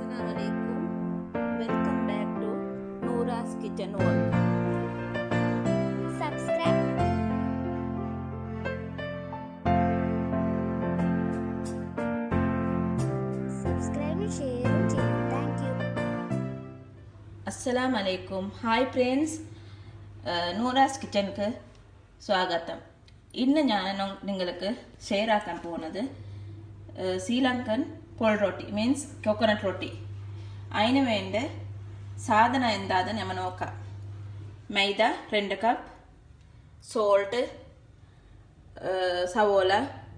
Assalamualaikum. Welcome back to Nora's Kitchen World. subscribe സബ്സ്ക്രൈബും ഷെയറും ചെയ്യണം താങ്ക് യു അസ്സലാം വലൈക്കും ഹായ് ഫ്രണ്ട്സ് നൂറാസ് കിച്ചണിക്ക് സ്വാഗതം ഇന്ന് ഞാൻ നോ- നിങ്ങൾക്ക് ഷെയർ ആക്കാൻ പോകുന്നത് ഏഹ്, Sri Lankan pol roti means coconut roti അതിന് വേണ്ട സാധനം എന്താന്ന് നമ്മൾ നോക്കാം മൈദ രണ്ട് കപ്പ് സോൾട്ട് സവോല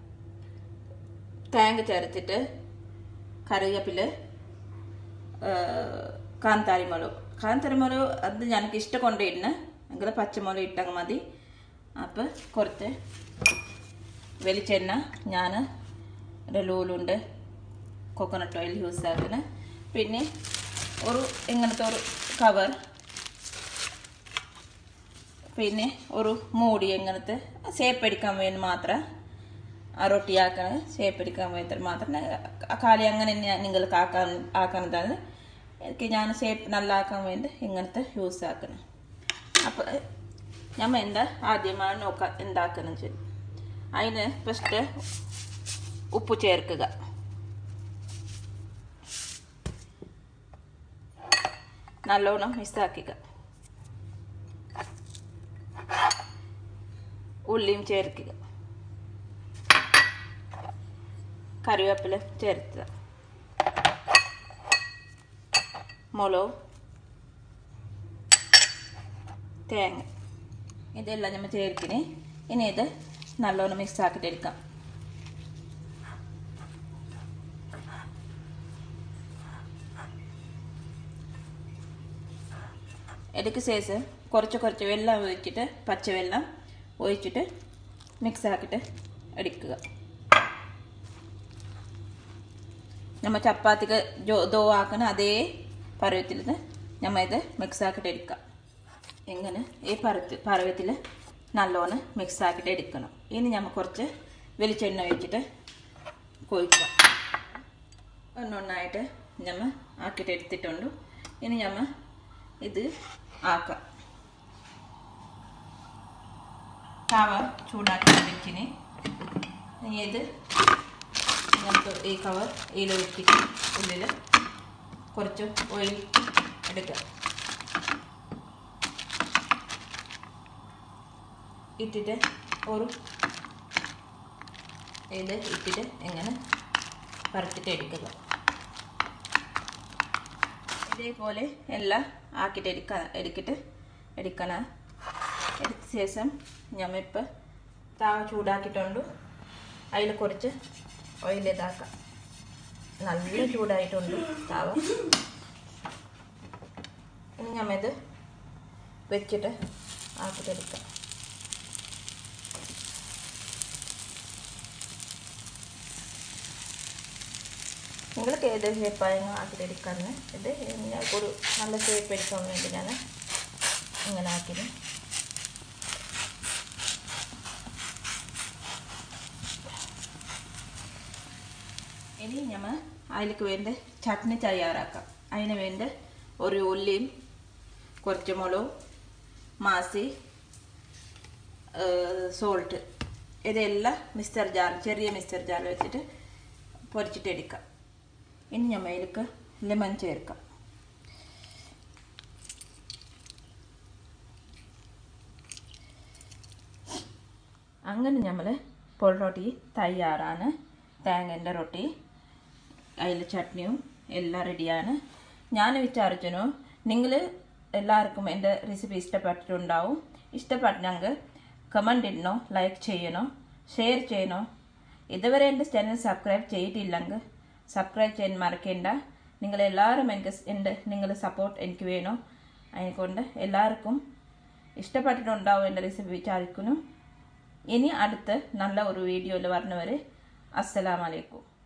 തേങ്ങ ചേർത്തിട്ട് കറിവേപ്പില കാന്താരി മുളക് കാന്താരി മുളക് അത് ഞങ്ങൾക്ക് ഇഷ്ടം കൊണ്ട് ഇടുന്ന എങ്കിൽ പച്ചമുളക് ഇട്ടങ്ങ് മതി അപ്പോൾ കുറച്ച് വെളിച്ചെണ്ണ ഞാൻ ഒരു ലൂലുണ്ട് കോക്കനട്ട് ഓയിൽ യൂസ് ആക്കുന്നത് പിന്നെ ഒരു ഇങ്ങനത്തെ ഒരു കവർ പിന്നെ ഒരു മൂടി ഇങ്ങനത്തെ സേപ്പ് അടിക്കാൻ വേണ്ടി മാത്രം ആ റൊട്ടിയാക്കണ ഷേപ്പ് എടുക്കാൻ വേണ്ടി മാത്രം കാലി അങ്ങനെ ഞാൻ നിങ്ങൾക്ക് ആക്കാൻ ആക്കണതാണ് എനിക്ക് ഞാൻ ഷേപ്പ് നല്ല ആക്കാൻ വേണ്ടി ഇങ്ങനത്തെ യൂസ് ആക്കണം അപ്പോൾ നമ്മൾ എന്താ ആദ്യമാണ് നോക്കാൻ എന്താക്കണം വെച്ചാൽ അതിന് ഫസ്റ്റ് ഉപ്പ് ചേർക്കുക നല്ലോണം മിക്സാക്കുക ഉള്ളിയും ചേർക്കുക കറിവേപ്പില ചേർത്തുക മുളക് തേങ്ങ ഇതെല്ലാം നമ്മൾ ചേർക്കിന് ഇനി ഇത് നല്ലോണം മിക്സ് ആക്കിയിട്ട് എടുക്കാം ഇടയ്ക്ക് ശേഷം കുറച്ച് കുറച്ച് വെള്ളം ഒഴിച്ചിട്ട് പച്ചവെള്ളം ഒഴിച്ചിട്ട് മിക്സ് ആക്കിയിട്ട് എടുക്കുക നമ്മൾ ചപ്പാത്തിക്ക് ജോ ദോ ആക്കണ അതേ പരുവത്തിൽ നമ്മൾ ഇത് മിക്സ് ആക്കിയിട്ട് എടുക്കാം ഇങ്ങനെ ഈ പരത്ത് പരുവത്തിൽ നല്ലോണം മിക്സ് ആക്കിയിട്ട് എടുക്കണം ഇനി നമ്മൾ കുറച്ച് വെളിച്ചെണ്ണ ഒഴിച്ചിട്ട് കൊഴിക്കാം ഒന്നൊന്നായിട്ട് നമ്മൾ ആക്കിയിട്ട് എടുത്തിട്ടുണ്ട് ഇനി നമ്മൾ ഇത് ആക്കാം തവ ചൂടാക്കി വെച്ചിന് ഇനി ഇത് നമുക്ക് ഈ കവർ ഇതിൽ വെച്ചിട്ട് ഉള്ളിൽ കുറച്ച് ഓയിൽ എടുക്കുക ഇട്ടിട്ട് ഒരു ഇത് ഇട്ടിട്ട് ഇങ്ങനെ പരത്തിട്ട് എടുക്കുക ഇതേപോലെ എല്ലാം ആക്കിയിട്ട് എടുക്ക എടുക്കിട്ട് എടുക്കണം എടുത്ത ശേഷം ഞമ്മയിപ്പോൾ താവ ചൂടാക്കിയിട്ടുണ്ട് അതിൽ കുറച്ച് ഓയിൽ ഇതാക്കാം നല്ല ചൂടായിട്ടുണ്ട് താവ ഇനി ഞമ്മ ഇത് വെച്ചിട്ട് ആക്കിയിട്ടെടുക്കാം നിങ്ങൾക്ക് ഏത് ഷേപ്പായിരുന്നു ആക്കിയിട്ടെടുക്കാമെന്ന് ഇത് ഒരു നല്ല ഷേപ്പ് എടുക്കാൻ വേണ്ടി ഞാൻ ഇങ്ങനെ ആക്കിയത് ഇനി നമ്മൾ അതിലേക്ക് വേണ്ട ചട്നി തയ്യാറാക്കാം അതിന് വേണ്ട ഒരു ഉള്ളിയും കുറച്ച് മുളകും മാസി സോൾട്ട് ഇതെല്ലാം മിക്സർ ജാർ ചെറിയ മിക്സർ ജാർ വെച്ചിട്ട് പൊരിച്ചിട്ട് എടുക്കാം ഇനി നമ്മൾ ഇതിലേക്ക് ലെമൺ ചേർക്കാം അങ്ങനെ നമ്മൾ പൊൾ റൊട്ടി തയ്യാറാണ് തേങ്ങൻ്റെ റൊട്ടി അതിൽ ചട്നിയും എല്ലാം റെഡിയാണ് ഞാൻ വിചാരിച്ചു നിങ്ങൾ എല്ലാവർക്കും എൻ്റെ റെസിപ്പി ഇഷ്ടപ്പെട്ടിട്ടുണ്ടാവും ഇഷ്ടപ്പെട്ടെങ്കിൽ കമൻ്റ് ഇടണോ ലൈക്ക് ചെയ്യണോ ഷെയർ ചെയ്യണോ ഇതുവരെ എൻ്റെ ചാനൽ സബ്സ്ക്രൈബ് ചെയ്തിട്ടില്ലെങ്കിൽ സബ്സ്ക്രൈബ് ചെയ്യാൻ മറക്കേണ്ട നിങ്ങളെല്ലാവരും എനിക്ക് എൻ്റെ നിങ്ങളുടെ സപ്പോർട്ട് എനിക്ക് വേണോ അതിനെക്കൊണ്ട് എല്ലാവർക്കും ഇഷ്ടപ്പെട്ടിട്ടുണ്ടാവും എൻ്റെ റെസിപ്പി വിചാരിക്കുന്നു ഇനി അടുത്ത് നല്ല ഒരു വീഡിയോയിൽ വരുന്നവരെ അസ്സലാമലൈക്കും